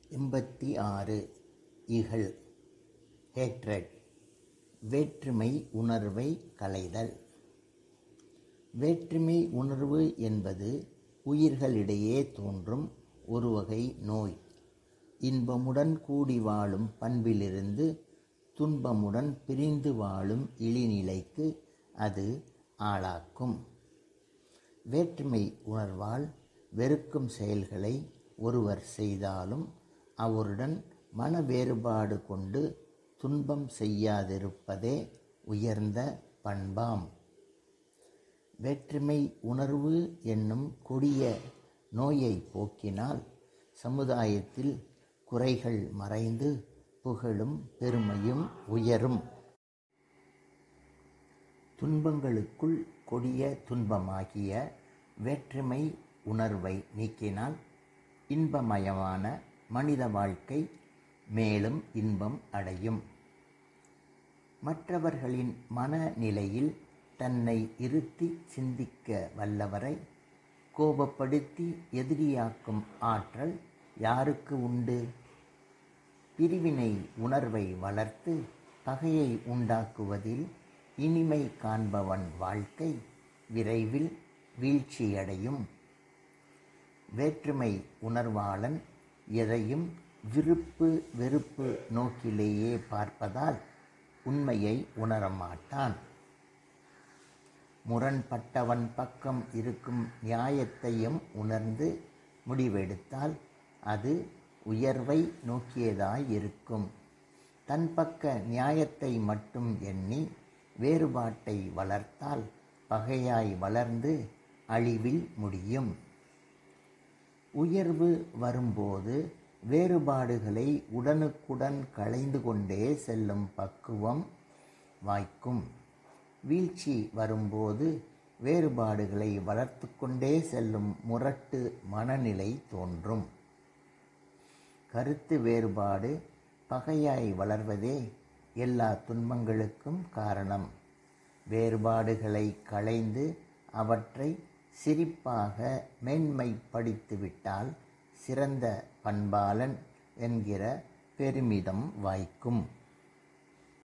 எண்பத்தி ஆறு இகழ் ஹேட்ரட் வேற்றுமை உணர்வை களைதல் வேற்றுமை உணர்வு என்பது உயிர்களிடையே தோன்றும் ஒரு வகை நோய் இன்பமுடன் கூடி வாழும் பண்பிலிருந்து துன்பமுடன் பிரிந்து வாழும் இழிநிலைக்கு அது ஆளாக்கும் வேற்றுமை உணர்வால் வெறுக்கும் செயல்களை ஒருவர் செய்தாலும் அவருடன் மன வேறுபாடு கொண்டு துன்பம் செய்யாதிருப்பதே உயர்ந்த பண்பாம் வேற்றுமை உணர்வு என்னும் கொடிய நோயை போக்கினால் சமுதாயத்தில் குறைகள் மறைந்து புகழும் பெருமையும் உயரும் துன்பங்களுக்குள் கொடிய துன்பமாகிய வேற்றுமை உணர்வை நீக்கினால் இன்பமயமான மனித வாழ்க்கை மேலும் இன்பம் அடையும் மற்றவர்களின் மனநிலையில் தன்னை இருத்தி சிந்திக்க வல்லவரை கோபப்படுத்தி எதிரியாக்கும் ஆற்றல் யாருக்கு உண்டு பிரிவினை உணர்வை வளர்த்து பகையை உண்டாக்குவதில் இனிமை காண்பவன் வாழ்க்கை விரைவில் வீழ்ச்சியடையும் வேற்றுமை உணர்வாளன் எதையும் விருப்பு வெறுப்பு நோக்கிலேயே பார்ப்பதால் உண்மையை உணரமாட்டான் முரண்பட்டவன் பக்கம் இருக்கும் நியாயத்தையும் உணர்ந்து முடிவெடுத்தால் அது உயர்வை நோக்கியதாயிருக்கும் தன் பக்க நியாயத்தை மட்டும் எண்ணி வேறுபாட்டை வளர்த்தால் பகையாய் வளர்ந்து அழிவில் முடியும் உயர்வு வரும்போது வேறுபாடுகளை உடனுக்குடன் களைந்து கொண்டே செல்லும் பக்குவம் வாய்க்கும் வீழ்ச்சி வரும்போது வேறுபாடுகளை வளர்த்து கொண்டே செல்லும் முரட்டு மனநிலை தோன்றும் கருத்து வேறுபாடு பகையாய் வளர்வதே எல்லா துன்பங்களுக்கும் காரணம் வேறுபாடுகளை களைந்து அவற்றை சிரிப்பாக மேன்மைப்படுத்திவிட்டால் சிறந்த பண்பாளன் என்கிற பெருமிதம் வாய்க்கும்